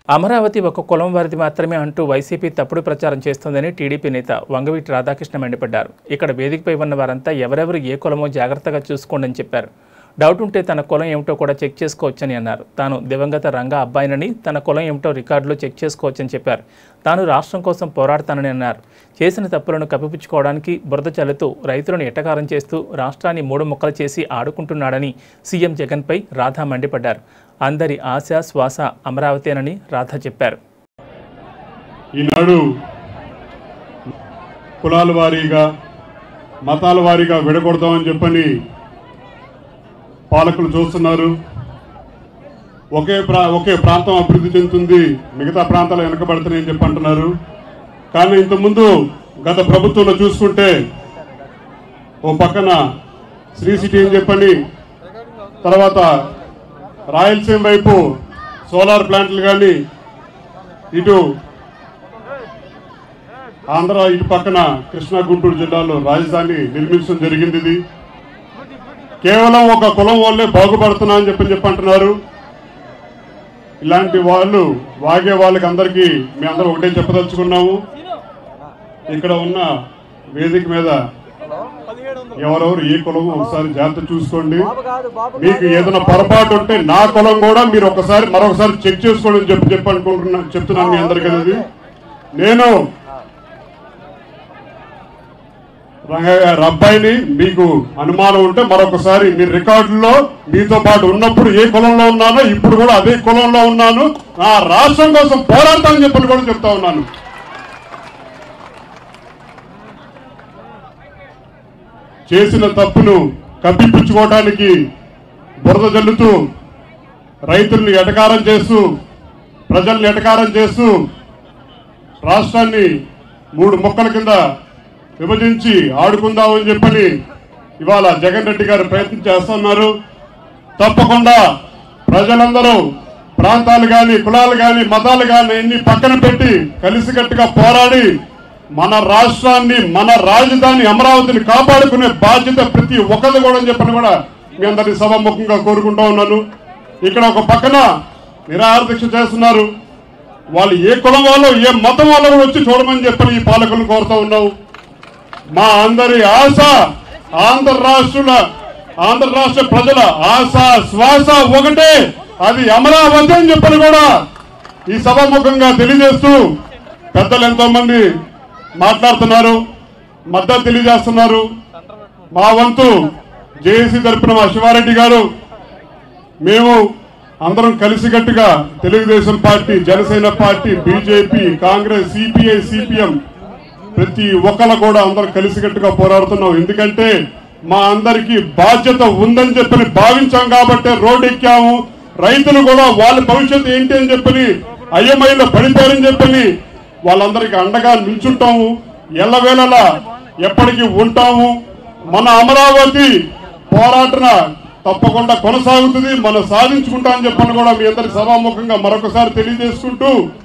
అమరావతి ఒక కులం వారిది మాత్రమే అంటూ వైసీపీ తప్పుడు ప్రచారం చేస్తోందని టీడీపీ నేత వంగవీటి రాధాకృష్ణ మండిపడ్డారు ఇక్కడ వేదికపై ఉన్న వారంతా ఎవరెవరు ఏ కులమో జాగ్రత్తగా చూసుకోండి అని చెప్పారు డౌట్ ఉంటే తన కులం ఏమిటో కూడా చెక్ చేసుకోవచ్చని అన్నారు తాను దివంగత రంగా అబ్బాయినని తన కులం ఏమిటో రికార్డులో చెక్ చేసుకోవచ్చని చెప్పారు తాను రాష్ట్రం కోసం పోరాడతానని అన్నారు చేసిన తప్పులను కప్పిపుచ్చుకోవడానికి బురద చల్లుతూ రైతులను ఎటకారం చేస్తూ రాష్ట్రాన్ని మూడు ముక్కలు చేసి ఆడుకుంటున్నాడని సీఎం జగన్పై రాధా మండిపడ్డారు అందరి ఆశ శ్వాస అమరావతేనని రాధా చెప్పారు ఈనాడు కులాల వారీగా మతాల వారీగా విడగొడదామని చెప్పని పాలకులు చూస్తున్నారు ఒకే ప్రా ఒకే ప్రాంతం అభివృద్ధి చెందుతుంది మిగతా ప్రాంతాలు వెనకబడుతున్నాయని చెప్పి అంటున్నారు కానీ ఇంతకుముందు గత ప్రభుత్వంలో చూసుకుంటే ఓ పక్కన శ్రీ సిటీ అని చెప్పని తర్వాత రాయలసీమ వైపు సోలార్ ప్లాంట్లు కానీ ఇటు ఆంధ్ర ఇటు పక్కన కృష్ణా గుంటూరు జిల్లాలో రాజధాని నిర్మించడం జరిగింది ఇది కేవలం ఒక కులం వాళ్ళే బాగుపడుతున్నా అని చెప్పని చెప్పి అంటున్నారు ఇలాంటి వాళ్ళు వాగే వాళ్ళకి అందరికీ మీ అందరూ ఒకటే చెప్పదలుచుకున్నాము ఇక్కడ ఉన్న వేదిక మీద ఎవరెవరు ఏ కులమో ఒకసారి జాగ్రత్త చూసుకోండి మీకు ఏదైనా పొరపాటు ఉంటే నా కులం కూడా మీరు ఒకసారి మరొకసారి చెక్ చేసుకోండి అని చెప్పి చెప్పి అనుకుంటున్నా చెప్తున్నాను మీ అందరికీ అది నేను రంగయ్య గారి అబ్బాయిని మీకు అనుమానం ఉంటే మరొకసారి మీ రికార్డుల్లో మీతో పాటు ఉన్నప్పుడు ఏ కులంలో ఉన్నానో ఇప్పుడు కూడా అదే కులంలో ఉన్నాను నా రాష్ట్రం కోసం పోరాడతానని చెప్పని కూడా చెప్తా ఉన్నాను చేసిన తప్పును కప్పిపుచ్చుకోవడానికి బురద జల్లుతూ రైతుల్ని ఎటకారం చేస్తూ ప్రజల్ని ఎటకారం చేస్తూ రాష్ట్రాన్ని మూడు మొక్కల కింద విభజించి ఆడుకుందామని చెప్పని ఇవాళ జగన్ రెడ్డి గారు ప్రయత్నం చేస్తున్నారు తప్పకుండా ప్రజలందరూ ప్రాంతాలు కానీ కులాలు కానీ మతాలు కానీ ఇన్ని పక్కన పెట్టి కలిసికట్టుగా పోరాడి మన రాష్ట్రాన్ని మన రాజధాని అమరావతిని కాపాడుకునే బాధ్యత ప్రతి ఒక్కరిది కూడా అని చెప్పని కూడా మీ అందరినీ సభాముఖంగా కోరుకుంటా ఉన్నాను ఇక్కడ ఒక పక్కన నిరాహార దీక్ష చేస్తున్నారు వాళ్ళు ఏ కులం వాళ్ళు ఏ మతం వాళ్ళు కూడా వచ్చి చూడమని చెప్పని ఈ పాలకులను కోరుతా ఉన్నావు మా అందరి ఆశ ఆంధ్ర రాష్ట్రుల ఆంధ్ర రాష్ట్ర ప్రజల ఆశ శ్వాస ఒకటే అది అమరావతి అని చెప్పని కూడా ఈ సభాముఖంగా తెలియజేస్తూ పెద్దలు ఎంతో మంది మాట్లాడుతున్నారు మద్దతు తెలియజేస్తున్నారు మా వంతు జేఏసీ తరపున మా శివారెడ్డి గారు మేము అందరం కలిసికట్టుగా Telugu Desam party Janasena party BJP Congress CPI CPM ప్రతి ఒక్కరు కూడా అందరం కలిసికట్టుగా పోరాడుతున్నాం ఎందుకంటే మా అందరికీ బాధ్యత ఉందని చెప్పని భావించాం కాబట్టి రోడ్డు ఎక్కాము రైతులు కూడా వాళ్ళ భవిష్యత్తు ఏంటి అని చెప్పని అయ్యమయ్యలో పడిపోయారని చెప్పని వాళ్ళందరికీ అండగా నిల్చుంటాము ఎల్లవేళలా ఎప్పటికీ ఉంటాము మన అమరావతి పోరాటన తప్పకుండా కొనసాగుతుంది మనం సాధించుకుంటామని చెప్పని కూడా మీ అందరి సభాముఖంగా మరొకసారి తెలియజేసుకుంటూ